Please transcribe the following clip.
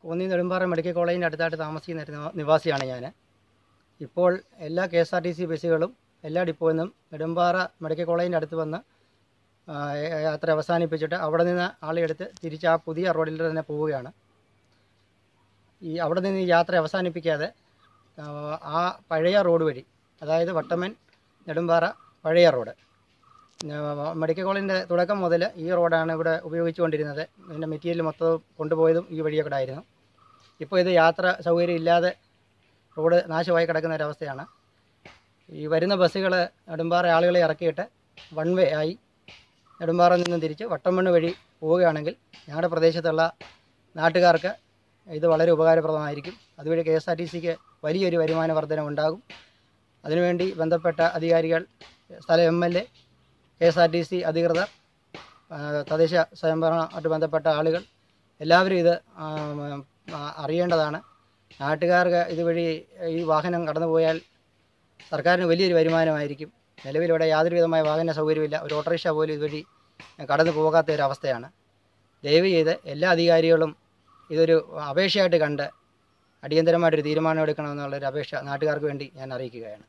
Konni Nedumpara medical കോളേജിൻ്റെ അടുത്തായിട്ട് താമസിക്കുന്ന ഒരു നിവാ- നിവാസിയാണ് ഞാൻ ഇപ്പോൾ എല്ലാ K S R T C ബസ്സുകളും എല്ലാ ഡിപ്പോയിൽ നിന്നും നെടുമ്പാറ മെഡിക്കൽ കോളേജിൻ്റെ അടുത്ത് വന്ന് ആ, യാത്ര അവസാനിപ്പിച്ചിട്ട് അവിടെ നിന്ന് ആളെടുത്ത് തിരിച്ച് ആ പുതിയ റോഡിൽ തന്നെ പോവുകയാണ് ഈ അവിടെ നിന്ന് ഈ യാത്ര അവസാനിപ്പിക്കാതെ ആ, ആ പഴയ റോഡ് വഴി അതായത് വട്ടമ്മൻ നെടുമ്പാറ പഴയ റോഡ് ആ, മെഡിക്കൽ കോളേജിൻ്റെ തുടക്കം മുതൽ ഈ റോഡാണ് ഇവിടെ ഉപയോഗിച്ചുകൊണ്ടിരുന്നത് ഇതിൻ്റെ മെറ്റീരിയൽ മൊത്തം കൊണ്ടുപോയതും ഈ വഴിയൊക്കെ ആയിരുന്നു ഇപ്പോൾ ഇത് യാത്ര സൗകര്യം ഇല്ലാതെ റോഡ് നാശമായി കിടക്കുന്ന ഒരവസ്ഥയാണ് ഈ വരുന്ന ബസ്സുകൾ നെടുമ്പാറ ആളുകളെ ഇറക്കിയിട്ട് വൺ വേ ആയി നെടുമ്പാറയിൽ നിന്നും തിരിച്ച് വട്ടമണ്ണ് വഴി പോവുകയാണെങ്കിൽ ഞങ്ങളുടെ പ്രദേശത്തുള്ള നാട്ടുകാർക്ക് ഇത് വളരെ ഉപകാരപ്രദമായിരിക്കും അതുവഴി കെ എസ് ആർ ടി സിക്ക് വലിയൊരു വരുമാന വർധന ഉണ്ടാകും അതിനുവേണ്ടി ബന്ധപ്പെട്ട അധികാരികൾ സ്ഥല M L A K S R T C അധികൃതർ ആ, തദ്ദേശ സ്വയംഭരണമായിട്ട് ബന്ധപ്പെട്ട ആളുകൾ എല്ലാവരും ഇത് ആ, ആ, അറിയേണ്ടതാണ് നാട്ടുകാർക്ക് ഇതുവഴി ഈ വാഹനം കടന്നു പോയാൽ സർക്കാരിന് വലിയൊരു വരുമാനമായിരിക്കും നിലവിലിവിടെ യാതൊരു വിധമായ വാഹന സൗകര്യമില്ല ഒരു ഓട്ടോറിക്ഷ പോലും ഇതുവഴി കടന്നു പോകാത്ത ഒരു അവസ്ഥയാണ് ദയവ് ചെയ്ത് എല്ലാ അധികാരികളും ഇതൊരു അപേക്ഷയായിട്ട് കണ്ട് അടിയന്തരമായിട്ടൊരു തീരുമാനം എടുക്കണമെന്നുള്ളൊരു അപേക്ഷ നാട്ടുകാർക്ക് വേണ്ടി ഞാൻ അറിയിക്കുകയാണ്